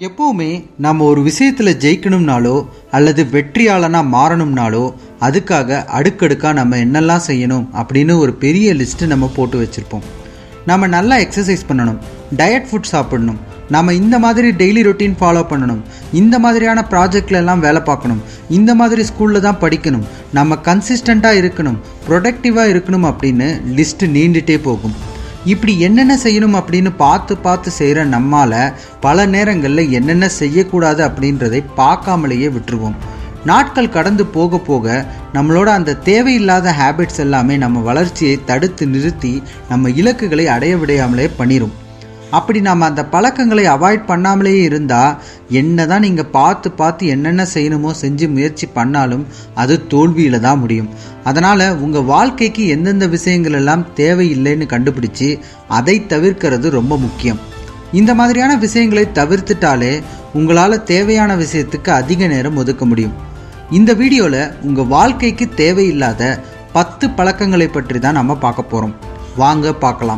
எப்பவுமே நம்ம ஒரு விஷயத்தில் ஜெயிக்கணும்னாலோ அல்லது வெற்றியாளனாக மாறணும்னாலோ அதுக்காக அடுக்கடுக்காக நம்ம என்னெல்லாம் செய்யணும் அப்படின்னு ஒரு பெரிய லிஸ்ட்டு நம்ம போட்டு வச்சுருப்போம் நம்ம நல்லா எக்ஸசைஸ் பண்ணணும் டயட் ஃபுட் சாப்பிடணும் நம்ம இந்த மாதிரி டெய்லி ரொட்டீன் ஃபாலோ பண்ணணும் இந்த மாதிரியான ப்ராஜெக்ட்ல எல்லாம் வேலை பார்க்கணும் இந்த மாதிரி ஸ்கூலில் தான் படிக்கணும் நம்ம கன்சிஸ்டண்ட்டாக இருக்கணும் ப்ரொடக்டிவாக இருக்கணும் அப்படின்னு லிஸ்ட்டு நீண்டுட்டே போகும் இப்படி என்னென்ன செய்யணும் அப்படின்னு பார்த்து பார்த்து செய்கிற நம்மால் பல நேரங்களில் என்னென்ன செய்யக்கூடாது அப்படின்றதை பார்க்காமலேயே விட்டுருவோம் நாட்கள் கடந்து போக போக நம்மளோட அந்த தேவையில்லாத ஹேபிட்ஸ் எல்லாமே நம்ம வளர்ச்சியை தடுத்து நிறுத்தி நம்ம இலக்குகளை அடைய விடையாமலே பண்ணிடும் அப்படி நாம் அந்த பழக்கங்களை அவாய்ட் பண்ணாமலேயே இருந்தால் என்ன தான் நீங்கள் பார்த்து பார்த்து என்னென்ன செய்யணுமோ செஞ்சு முயற்சி பண்ணாலும் அது தோல்வியில் தான் முடியும் அதனால் உங்கள் வாழ்க்கைக்கு எந்தெந்த விஷயங்கள் எல்லாம் தேவையில்லைன்னு கண்டுபிடிச்சி அதை தவிர்க்கிறது ரொம்ப முக்கியம் இந்த மாதிரியான விஷயங்களை தவிர்த்துட்டாலே உங்களால் தேவையான விஷயத்துக்கு அதிக நேரம் ஒதுக்க முடியும் இந்த வீடியோவில் உங்கள் வாழ்க்கைக்கு தேவையில்லாத பத்து பழக்கங்களை பற்றி தான் நம்ம பார்க்க போகிறோம் வாங்க பார்க்கலாம்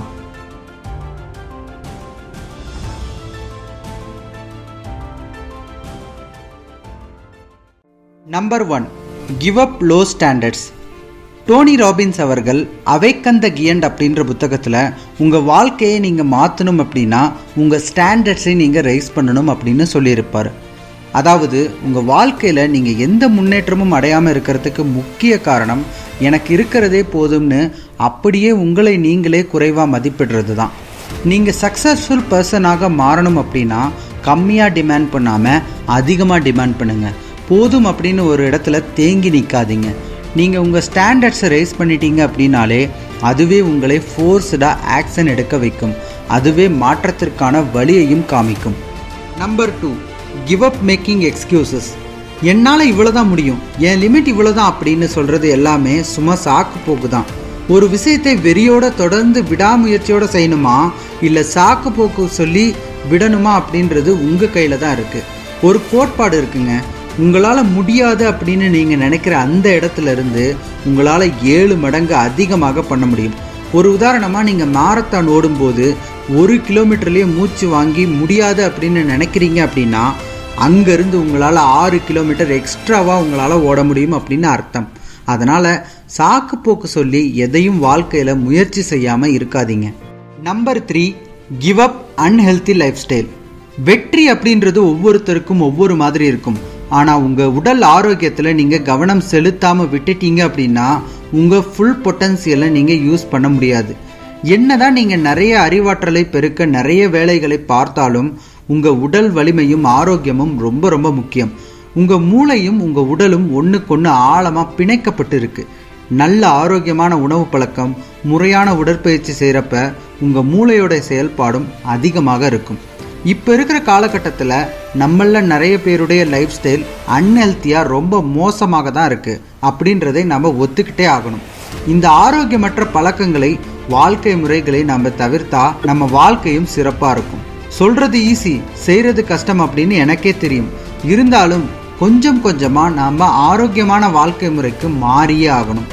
number one give up low standards Tony Robbins அவர்கள் அவைக்கந்த கியண்ட் அப்படின்ற புத்தகத்தில் உங்கள் வாழ்க்கையை நீங்கள் மாற்றணும் அப்படின்னா உங்கள் ஸ்டாண்டர்ட்ஸை நீங்கள் ரைஸ் பண்ணணும் அப்படின்னு சொல்லியிருப்பார் அதாவது உங்கள் வாழ்க்கையில் நீங்கள் எந்த முன்னேற்றமும் அடையாமல் இருக்கிறதுக்கு முக்கிய காரணம் எனக்கு இருக்கிறதே போதும்னு அப்படியே உங்களை நீங்களே குறைவாக மதிப்பிடுறது தான் நீங்கள் சக்ஸஸ்ஃபுல் பர்சனாக மாறணும் அப்படின்னா கம்மியாக டிமாண்ட் பண்ணாமல் அதிகமாக டிமாண்ட் பண்ணுங்கள் போதும் அப்படின்னு ஒரு இடத்துல தேங்கி நிற்காதீங்க நீங்கள் உங்கள் ஸ்டாண்டர்ட்ஸை ரைஸ் பண்ணிட்டீங்க அப்படின்னாலே அதுவே உங்களை ஃபோர்ஸ்டாக ஆக்ஷன் எடுக்க வைக்கும் அதுவே மாற்றத்திற்கான வழியையும் காமிக்கும் number two give up making excuses என்னால் இவ்வளோ தான் முடியும் என் லிமிட் இவ்வளோ தான் அப்படின்னு சொல்கிறது எல்லாமே சும்மா சாக்கு போக்கு தான் ஒரு விஷயத்தை வெறியோட தொடர்ந்து விடாமுயற்சியோட செய்யணுமா இல்லை சாக்கு போக்கு சொல்லி விடணுமா அப்படின்றது உங்கள் கையில் தான் இருக்குது ஒரு கோட்பாடு இருக்குங்க உங்களால் முடியாது அப்படின்னு நீங்கள் நினைக்கிற அந்த இடத்துல இருந்து உங்களால் ஏழு மடங்கு அதிகமாக பண்ண முடியும் ஒரு உதாரணமாக நீங்கள் மாரத்தான் ஓடும்போது ஒரு கிலோமீட்டர்லேயே மூச்சு வாங்கி முடியாது அப்படின்னு நினைக்கிறீங்க அப்படின்னா அங்கேருந்து உங்களால் ஆறு கிலோமீட்டர் எக்ஸ்ட்ராவாக உங்களால் ஓட முடியும் அப்படின்னு அர்த்தம் அதனால் சாக்கு போக்கு சொல்லி எதையும் வாழ்க்கையில் முயற்சி செய்யாமல் இருக்காதீங்க number three give up unhealthy lifestyle வெற்றி அப்படின்றது ஒவ்வொருத்தருக்கும் ஒவ்வொரு மாதிரி இருக்கும் ஆனால் உங்கள் உடல் ஆரோக்கியத்தில் நீங்கள் கவனம் செலுத்தாமல் விட்டுட்டீங்க அப்படின்னா உங்கள் ஃபுல் பொட்டன்சியலை நீங்கள் யூஸ் பண்ண முடியாது என்னதான் நீங்கள் நிறைய அறிவாற்றலை பெருக்க நிறைய வேலைகளை பார்த்தாலும் உங்கள் உடல் வலிமையும் ஆரோக்கியமும் ரொம்ப ரொம்ப முக்கியம் உங்கள் மூளையும் உங்கள் உடலும் ஒன்றுக்கொன்று ஆழமாக பிணைக்கப்பட்டு இருக்கு நல்ல ஆரோக்கியமான உணவு பழக்கம் முறையான உடற்பயிற்சி செய்கிறப்ப உங்கள் மூளையோட செயல்பாடும் அதிகமாக இருக்கும் இப்போ இருக்கிற காலகட்டத்தில் நம்மள நிறைய பேருடைய லைஃப் ஸ்டைல் அன்ஹெல்த்தியாக ரொம்ப மோசமாக தான் இருக்குது அப்படின்றதை நம்ம ஒத்துக்கிட்டே ஆகணும் இந்த ஆரோக்கியமற்ற பழக்கங்களை வாழ்க்கை முறைகளை நம்ம தவிர்த்தா நம்ம வாழ்க்கையும் சிறப்பாக இருக்கும் சொல்கிறது ஈஸி செய்கிறது கஷ்டம் அப்படின்னு எனக்கே தெரியும் இருந்தாலும் கொஞ்சம் கொஞ்சமாக நாம் ஆரோக்கியமான வாழ்க்கை முறைக்கு மாறியே ஆகணும்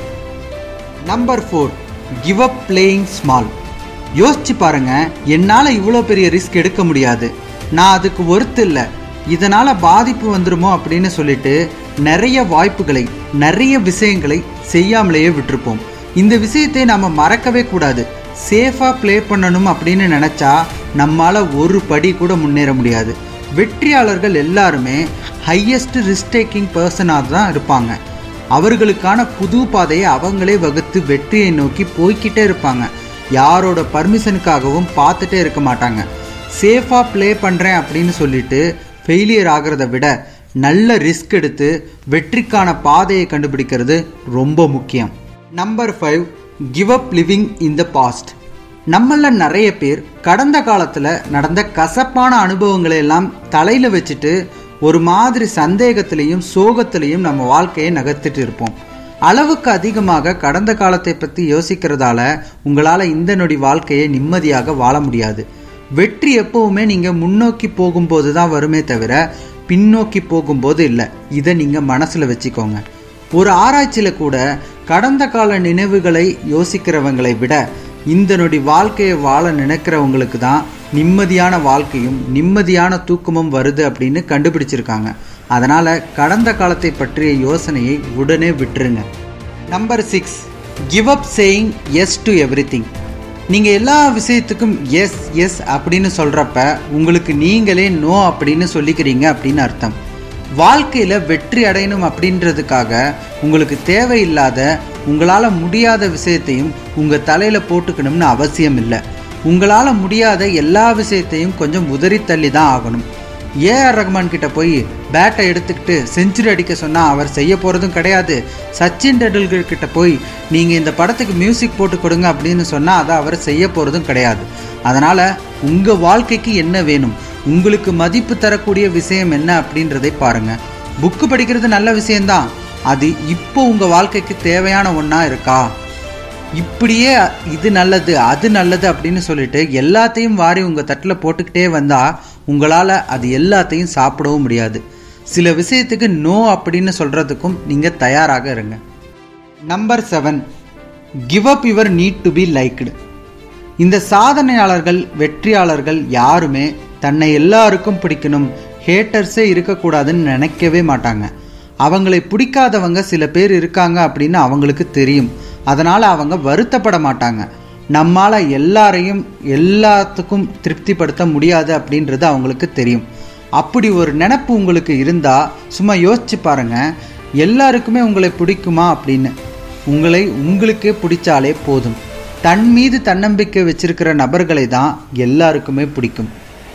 number four give up playing small யோசிச்சு பாருங்க என்னால் இவ்வளோ பெரிய ரிஸ்க் எடுக்க முடியாது நான் அதுக்கு ஒர்த்து இல்லை இதனால் பாதிப்பு வந்துருமோ அப்படின்னு சொல்லிட்டு நிறைய வாய்ப்புகளை நிறைய விஷயங்களை செய்யாமலேயே விட்டுருப்போம் இந்த விஷயத்தை நம்ம மறக்கவே கூடாது சேஃபாக ப்ளே பண்ணணும் அப்படின்னு நினச்சா நம்மால் ஒரு படி கூட முன்னேற முடியாது வெற்றியாளர்கள் எல்லாருமே ஹையஸ்ட் ரிஸ்க் டேக்கிங் பர்சனாக தான் இருப்பாங்க அவர்களுக்கான புது பாதையை அவங்களே வகுத்து வெற்றியை நோக்கி போய்கிட்டே இருப்பாங்க யாரோட பர்மிஷனுக்காகவும் பார்த்துட்டே இருக்க மாட்டாங்க சேஃபாக ப்ளே பண்ணுறேன் அப்படின்னு சொல்லிட்டு ஃபெயிலியர் ஆகிறத விட நல்ல ரிஸ்க் எடுத்து வெற்றிக்கான பாதையை கண்டுபிடிக்கிறது ரொம்ப முக்கியம் number five give up living in the past நம்மள நிறைய பேர் கடந்த காலத்தில் நடந்த கசப்பான அனுபவங்களை எல்லாம் தலையில் வச்சுட்டு ஒரு மாதிரி சந்தேகத்திலையும் சோகத்திலையும் நம்ம வாழ்க்கையை நகர்த்திட்டு இருப்போம் அளவுக்கு அதிகமாக கடந்த காலத்தை பற்றி யோசிக்கிறதால உங்களால் இந்த நொடி வாழ்க்கையை நிம்மதியாக வாழ முடியாது வெற்றி எப்பவுமே நீங்கள் முன்னோக்கி போகும்போது தான் வருமே தவிர பின்னோக்கி போகும்போது இல்லை இதை நீங்கள் மனசில் வச்சுக்கோங்க ஒரு ஆராய்ச்சியில் கூட கடந்த கால நினைவுகளை யோசிக்கிறவங்களை விட இந்த நொடி வாழ்க்கையை வாழ நினைக்கிறவங்களுக்கு தான் நிம்மதியான வாழ்க்கையும் நிம்மதியான தூக்கமும் வருது அப்படின்னு கண்டுபிடிச்சிருக்காங்க அதனால் கடந்த காலத்தை பற்றிய யோசனையை உடனே விட்டுருங்க number six give up saying yes to everything நீங்கள் எல்லா விஷயத்துக்கும் எஸ் எஸ் அப்படின்னு சொல்கிறப்ப உங்களுக்கு நீங்களே நோ அப்படின்னு சொல்லிக்கிறீங்க அப்படின்னு அர்த்தம் வாழ்க்கையில் வெற்றி அடையணும் அப்படின்றதுக்காக உங்களுக்கு தேவையில்லாத உங்களால் முடியாத விஷயத்தையும் உங்கள் தலையில் போட்டுக்கணும்னு அவசியம் இல்லை உங்களால் முடியாத எல்லா விஷயத்தையும் கொஞ்சம் உதறி தள்ளி தான் ஆகணும் ஏஆர் ரஹ்மான் கிட்ட போய் பேட்டை எடுத்துக்கிட்டு செஞ்சுரி அடிக்க சொன்னால் அவர் செய்ய போகிறதும் கிடையாது சச்சின் டெண்டுல்கர் கிட்ட போய் நீங்கள் இந்த படத்துக்கு மியூசிக் போட்டு கொடுங்க அப்படின்னு சொன்னால் அதை அவர் செய்ய போகிறதும் கிடையாது அதனால் உங்கள் வாழ்க்கைக்கு என்ன வேணும் உங்களுக்கு மதிப்பு தரக்கூடிய விஷயம் என்ன அப்படின்றதை பாருங்கள் புக்கு படிக்கிறது நல்ல விஷயம்தான் அது இப்போ உங்கள் வாழ்க்கைக்கு தேவையான ஒன்றா இருக்கா இப்படியே இது நல்லது அது நல்லது அப்படின்னு சொல்லிட்டு எல்லாத்தையும் வாரி உங்கள் தட்டில் போட்டுக்கிட்டே வந்தால் உங்களால் அது எல்லாத்தையும் சாப்பிடவும் முடியாது சில விஷயத்துக்கு நோ அப்படின்னு சொல்கிறதுக்கும் நீங்கள் தயாராக இருங்க number seven give up your need to be liked இந்த சாதனையாளர்கள் வெற்றியாளர்கள் யாருமே தன்னை எல்லாருக்கும் பிடிக்கணும் ஹேட்டர்ஸே இருக்கக்கூடாதுன்னு நினைக்கவே மாட்டாங்க அவங்களை பிடிக்காதவங்க சில பேர் இருக்காங்க அப்படின்னு அவங்களுக்கு தெரியும் அதனால் அவங்க வருத்தப்பட மாட்டாங்க நம்மால் எல்லாரையும் எல்லாத்துக்கும் திருப்திப்படுத்த முடியாது அப்படின்றது அவங்களுக்கு தெரியும் அப்படி ஒரு நினப்பு உங்களுக்கு இருந்தால் சும்மா யோசிச்சு பாருங்க எல்லாருக்குமே உங்களை பிடிக்குமா அப்படின்னு உங்களை உங்களுக்கே பிடிச்சாலே போதும் தன் மீது தன்னம்பிக்கை வச்சிருக்கிற நபர்களை தான் எல்லாருக்குமே பிடிக்கும்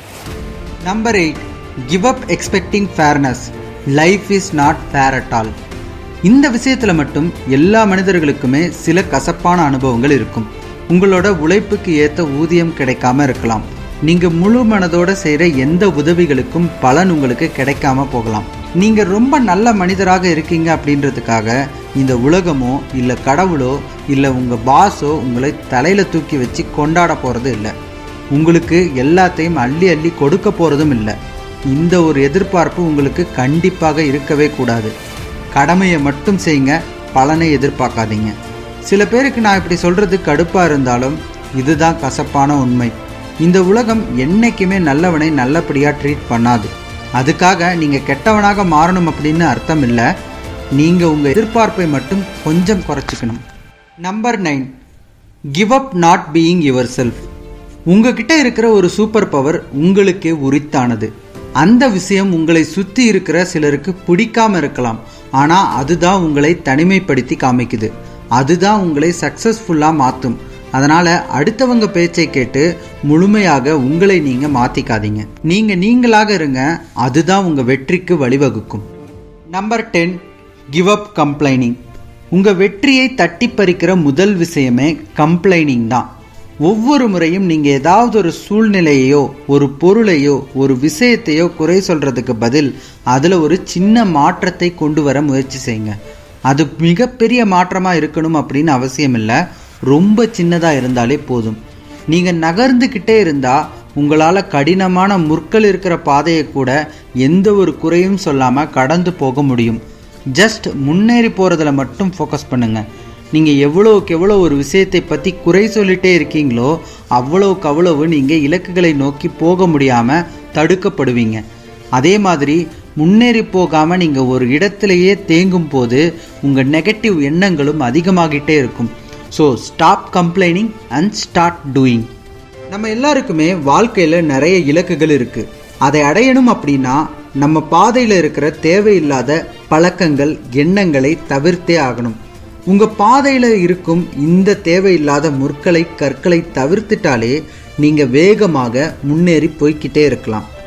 number eight give up expecting fairness life is not fair at all இந்த விஷயத்தில் மட்டும் எல்லா மனிதர்களுக்குமே சில கசப்பான அனுபவங்கள் இருக்கும் உங்களோட உழைப்புக்கு ஏற்ற ஊதியம் கிடைக்காம இருக்கலாம் நீங்கள் முழு மனதோட செய்கிற எந்த உதவிகளுக்கும் பலன் உங்களுக்கு கிடைக்காம போகலாம் நீங்கள் ரொம்ப நல்ல மனிதராக இருக்கீங்க அப்படின்றதுக்காக இந்த உலகமோ இல்லை கடவுளோ இல்லை உங்கள் பாஸோ உங்களை தலையில் தூக்கி வச்சு கொண்டாட போகிறது இல்லை உங்களுக்கு எல்லாத்தையும் அள்ளி அள்ளி கொடுக்க போகிறதும் இல்லை இந்த ஒரு எதிர்பார்ப்பு உங்களுக்கு கண்டிப்பாக இருக்கவே கூடாது கடமையை மட்டும் செய்யுங்க பலனை எதிர்பார்க்காதீங்க சில பேருக்கு நான் இப்படி சொல்கிறது கடுப்பாக இருந்தாலும் இதுதான் கசப்பான உண்மை இந்த உலகம் என்னைக்குமே நல்லவனை நல்லபடியாக ட்ரீட் பண்ணாது அதுக்காக நீங்கள் கெட்டவனாக மாறணும் அப்படின்னு அர்த்தம் இல்லை நீங்கள் உங்கள் எதிர்பார்ப்பை மட்டும் கொஞ்சம் குறைச்சிக்கணும் number nine give up not being yourself உங்ககிட்ட இருக்கிற ஒரு சூப்பர் பவர் உங்களுக்கே உரித்தானது அந்த விஷயம் உங்களை சுற்றி இருக்கிற சிலருக்கு பிடிக்காம இருக்கலாம் ஆனால் அதுதான் உங்களை தனிமைப்படுத்தி காமிக்குது அதுதான் உங்களை சக்ஸஸ்ஃபுல்லாக மாற்றும் அதனால் அடுத்தவங்க பேச்சை கேட்டு முழுமையாக உங்களை நீங்கள் மாற்றிக்காதீங்க நீங்கள் நீங்களாக இருங்க அதுதான் உங்கள் வெற்றிக்கு வழிவகுக்கும் number ten give up complaining உங்கள் வெற்றியை தட்டி பறிக்கிற முதல் விஷயமே கம்ப்ளைனிங் தான் ஒவ்வொரு முறையும் நீங்கள் ஏதாவது ஒரு சூழ்நிலையையோ ஒரு பொருளையோ ஒரு விஷயத்தையோ குறை சொல்கிறதுக்கு பதில் அதில் ஒரு சின்ன மாற்றத்தை கொண்டு வர முயற்சி செய்யுங்க அது மிகப்பெரிய மாற்றமாக இருக்கணும் அப்படின்னு அவசியம் இல்லை ரொம்ப சின்னதாக இருந்தாலே போதும் நீங்கள் நகர்ந்துக்கிட்டே இருந்தால் உங்களால் கடினமான முற்கள் இருக்கிற பாதையை கூட எந்த ஒரு குறையும் சொல்லாமல் கடந்து போக முடியும் ஜஸ்ட் முன்னேறி போகிறதுல மட்டும் ஃபோக்கஸ் பண்ணுங்கள் நீங்கள் எவ்வளோக்கு எவ்வளோ ஒரு விஷயத்தை பற்றி குறை சொல்லிட்டே இருக்கீங்களோ அவ்வளோக்கு அவ்வளவு நீங்கள் இலக்குகளை நோக்கி போக முடியாமல் தடுக்கப்படுவீங்க அதே மாதிரி முன்னேறி போகாமல் நீங்கள் ஒரு இடத்துலையே தேங்கும் போது உங்கள் நெகட்டிவ் எண்ணங்களும் அதிகமாகிட்டே இருக்கும் so stop complaining and start doing நம்ம எல்லாருக்குமே வாழ்க்கையில் நிறைய இலக்குகள் இருக்குது அதை அடையணும் அப்படின்னா நம்ம பாதையில் இருக்கிற தேவையில்லாத பழக்கங்கள் எண்ணங்களை தவிர்த்தே ஆகணும் உங்கள் பாதையில் இருக்கும் இந்த தேவையில்லாத முற்களை கற்களை தவிர்த்துட்டாலே நீங்கள் வேகமாக முன்னேறி போய்க்கிட்டே இருக்கலாம்